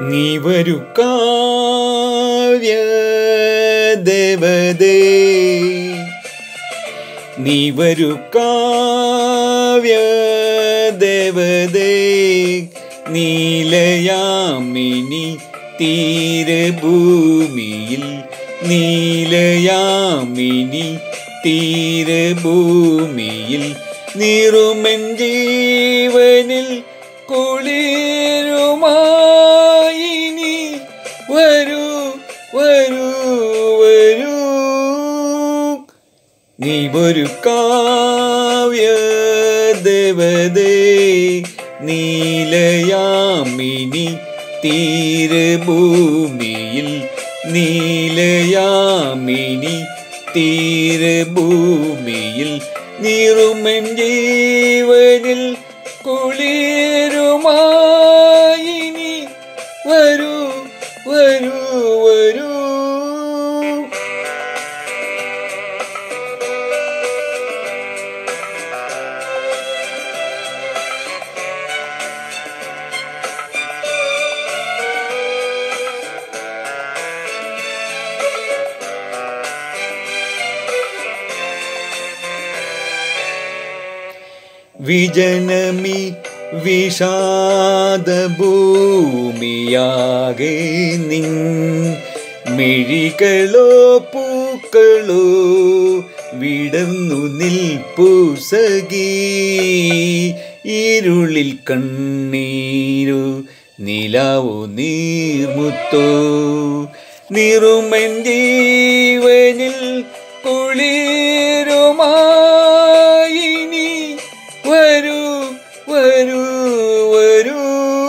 നീ വരു കാവ്യ ദേവതേ നീ വരു കാവ്യ ദേവതേ നീലയാമിനി തീരഭൂമിയിൽ നീലയാമിനി തീരഭൂമിയിൽ നീറുമെൻ ജീവനിൽ കുളിരുമായി നീ വരൂ വരൂ വരൂ നീ ഒരു കാവ്യ ദേവതേ നീലയാമിനി തീരഭൂമിയിൽ നീലയാമിനി തീരഭൂമിയിൽ നീറുമെൻ ജീവനിൽ കുളിരുമായി നീ വരൂ വരൂ വരൂ വിജനമി വിഷാദഭൂമിയാകെ നിൻ മിഴികളോ പൂക്കളോ വിടർന്നു നിൽപ്പു സഖീ ഇരുളിൽ കണ്ണീരു നിലാവോ നീർമുത്തോ നിറുമൻ ജീവനിൽ കുളിരുമായി നീ വരൂ വരൂ വരൂ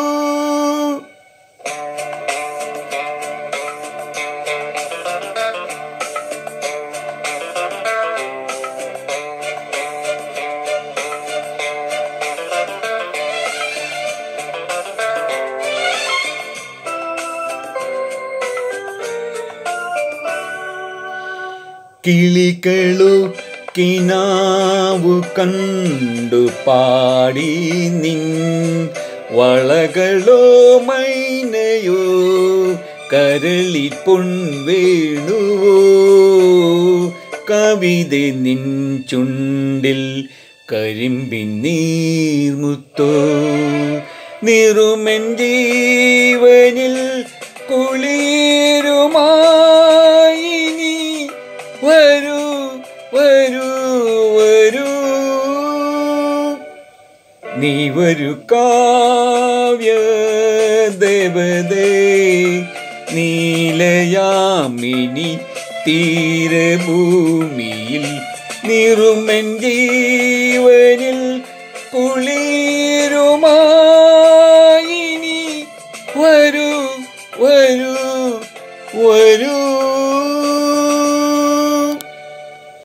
കിളികളു കിനാവു കണ്ടു പാടി നിൻ വളകളോ മൈനയോ കരളി പൊൻവേണുവോ കവിത നിൻ ചുണ്ടിൽ കരിമ്പിൻ നീർമുത്തോ നിറുമെൻ ജീവനിൽ കുളിരുമായി നീ വരൂ വരൂ വരൂ നീ വരു കാവ്യ ദേവതേ നീലയാമിനി തീരഭൂമിയിൽ നിറുമൻ ജീവനിൽ കുളിരുമായി നീ വരൂ വരൂ വരൂ